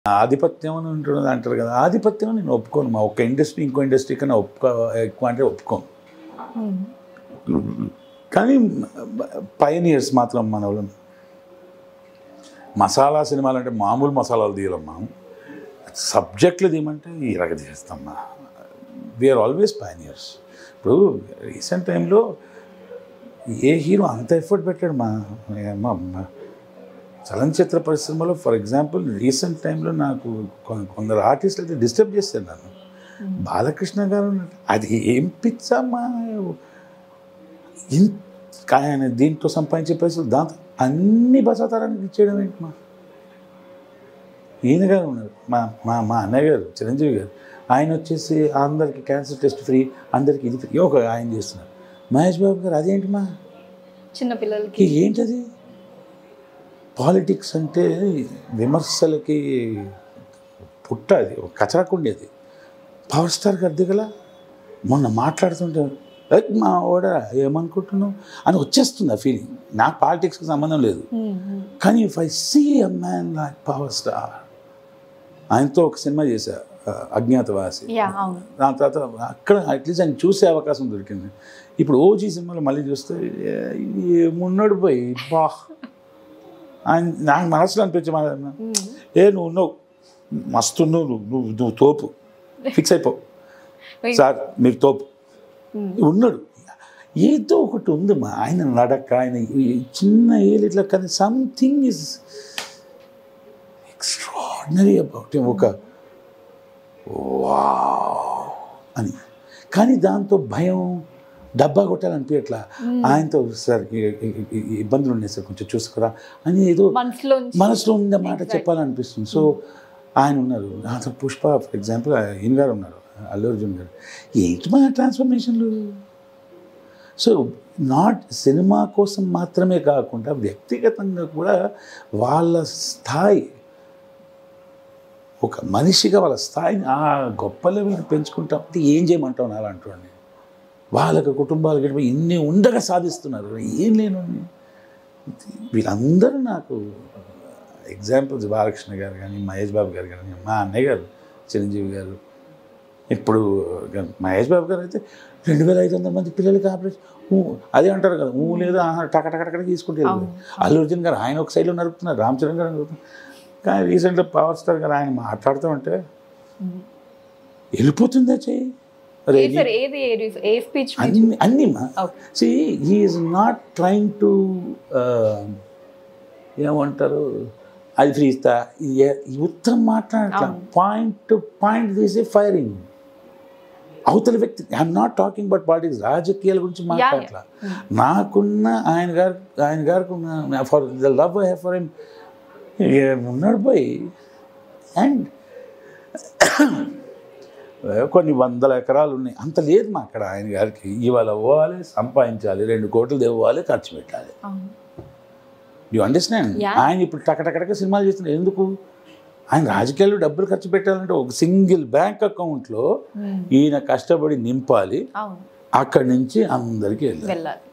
ఆధిపత్యం అని ఉంటున్నది అంటారు కదా ఆధిపత్యం నేను ఒప్పుకోను మా ఒక్క ఇండస్ట్రీ ఇంకో ఇండస్ట్రీ కన్నా ఒప్పుకో ఎక్కువ అంటే ఒప్పుకోను కానీ పయనియర్స్ మాత్రం మన వాళ్ళు మసాలా సినిమాలు అంటే మామూలు మసాలాలు తీయలమ్మా సబ్జెక్టులు తీయమంటే ఇరగ తీస్తామ్మా వీఆర్ ఆల్వేస్ పయనియర్స్ ఇప్పుడు రీసెంట్ టైంలో ఏ హీరో అంత ఎఫర్ట్ పెట్టాడు మా మా మా చలనచిత్ర పరిశ్రమలో ఫర్ ఎగ్జాంపుల్ రీసెంట్ టైంలో నాకు కొ- కొందరు ఆర్టిస్టులు అయితే డిస్టర్బ్ చేశారు నన్ను బాలకృష్ణ గారు ఉన్నట్టు. అది ఏం పిచ్చమ్మా ఇన్- ఆయన దీంట్లో సంపాదించే పైసలు దాంతో అన్ని బసాతారానికి ఇచ్చేయడం ఏంటి మా ఈయన గారు ఉన్నారు మా మా మా అన్నయ్య గారు చిరంజీవి గారు ఆయన వచ్చేసి అందరికి క్యాన్సర్ టెస్ట్ ఫ్రీ అందరికి ఇది ఫ్రీ ఒక ఆయన చేస్తున్నారు మహేష్ బాబు గారు అదేంటి మా చిన్న పిల్లలకి కి ఏంటది పాలిటిక్స్ అంటే విమర్శలకి పుట్ట అది ఒక కచరాకుండేది పవర్ స్టార్ గారి దిగల మొన్న మాట్లాడుతుంటే "ఏయ్, మా ఓడ ఏమనుకుంటున్నావు అని వచ్చేస్తుంది ఆ ఫీలింగ్ నాకు పాలిటిక్స్కి సంబంధం లేదు కానీ if I see a man like power star ఆయనతో ఒక సినిమా చేశా ఆ, అజ్ఞాతవాసి యా అవును దాని తర్వాత అక్కడ అట్లీస్ట్ ఆయన చూసే అవకాశం దొరికింది ఇప్పుడు ఓజీ సినిమాలో మళ్ళీ చూస్తే ఏ- ఏమున్నాడు పోయి బా ఆయన నాకు మనసులో అనిపించే మాట అన్నా, ఏ నువ్వు ఉన్నావు మస్తు ఉన్నావు నువ్వు నువ్వు నువ్వు తోపు ఫిక్స్ అయిపో సార్ మీరు తోపు ఉన్నాడు ఏదో ఒకటి ఉంది మా ఆయన నడక ఆయన ఈ చిన్న ఏళ్ళు ఇట్లా కానీ సంథింగ్ ఇస్ ఎక్స్ట్రాడినరీ అబౌట్ ఒక వావ్ అని కానీ దాంతో భయం డబ్బా కొట్టాలనిపించట్లా ఆయనతో సార్ ఈ- ఈ- ఈ- ఈ ఇబ్బందులు ఉన్నాయి సార్ కొంచెం చూసుకురా అని ఏదో మనసులో మనసులో ఉన్న మాట చెప్పాలనిపిస్తుంది సో ఆయన ఉన్నారు అతను పుష్ప ఫర్ ఎగ్జాంపుల్ ఈయన గారు ఉన్నారు అల్లు అర్జున్ గారు ఏంటి మా ట్రాన్స్ఫర్మేషన్లు సో నాట్ సినిమా కోసం మాత్రమే కాకుండా వ్యక్తిగతంగా కూడా వాళ్ళ స్థాయి ఒక మనిషిగా వాళ్ళ స్థాయిని ఆ గొప్ప లెవెల్ని పెంచుకుంటాం అంటే ఏం చేయమంటావు నా అలాంటి వాడిని వాళ్ళకి కుటుంబాలు గడిపి ఇన్ని ఉండగా సాధిస్తున్నారు ఏం లేను వీళ్ళందరూ నాకు ఎగ్జాంపుల్స్ బాలకృష్ణ గారు కానీ మహేష్ బాబు గారు కానీ మా అన్నయ్య గారు చిరంజీవి గారు ఇప్పుడు మహేష్ బాబు గారు అయితే రెండు వేల ఐదు వందల మంది పిల్లలకి ఆపరేషన్ ఊ, అదే అంటారు కదా ఊ లేదా ఆహా, టక టక టక తీసుకుంటే వెళ్ళిపోయారు. అల్లు అర్జున్ గారు ఆయన ఒక సైడ్లో నడుపుతున్నారు రామ్ చరణ్ గారు నడుపుతున్నారు కానీ రీసెంట్గా పవర్ స్టార్ గారు ఆయన మాట్లాడుతూ ఉంటే వెళ్ళిపోతుందా చెయ్యి అరే సార్ ఏది ఏ- ఏ స్పీచ్ అన్ని అన్ని మా Okay. See he's not trying to ఏమంటారు అది ఫ్రీ ఇస్తా ఇది ఏ- ఈ ఉత్తరం మాట్లాడట్లా పాయింట్ టు పాయింట్ తీసి ఫైరింగ్ అవతల వ్యక్తి I'm not talking but politics రాజకీయాల గురించి మాట్లాడట్లా నాకున్న ఆయన గారు ఆయన గారికి ఉన్న for the love I have for him ఉన్నాడు పోయి అండ్ కొన్ని వందల ఎకరాలు ఉన్నాయి అంత లేదు మా అక్కడ ఆయన గారికి ఇవాళ పోవాలి సంపాదించాలి రెండు కోట్లు తెవ్వాలి ఖర్చు పెట్టాలి యు అండర్స్టాండ్ Yeah. ఆయన ఇప్పుడు టకటకటక సినిమాలు చేస్తున్నారు ఎందుకు ఆయన రాజకీయాల్లో డబ్బులు ఖర్చు పెట్టాలంటే ఒక సింగిల్ బ్యాంక్ అకౌంట్లో ఈయన కష్టపడి నింపాలి అవును అక్కడి నుంచి అందరికీ వెళ్ళాలి వెళ్ళాలి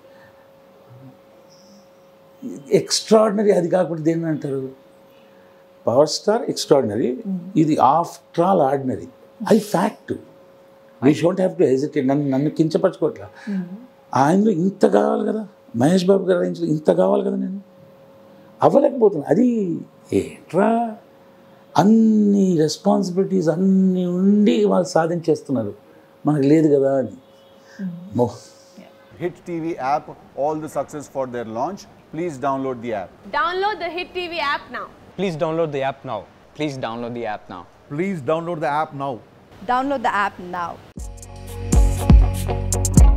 ఎక్స్ట్రాడినరీ అది కాకుండా దేన్ని అంటారు పవర్ స్టార్ ఎక్స్ట్రాడినరీ ఇది ఆఫ్టర్ ఆల్ ఆర్డినరీ అది fact we shouldn't have to hesitate నన్ను నన్ను కించపరచుకోవట్లా ఆయనలో ఇంత కావాలి కదా మహేష్ బాబు గారి రేంజ్లో ఇంత కావాలి కదా నేను అవ్వలేకపోతున్నా అది ఏంట్రా అన్ని రెస్పాన్సిబిలిటీస్ అన్నీ ఉండి వాళ్ళు సాధించేస్తున్నారు మనకు లేదు కదా అని మో Hit TV app, all the success for their launch. Please download the app. Download the Hit TV app now. Please download the app now. Please download the app now. Please download the app now. Download the app now.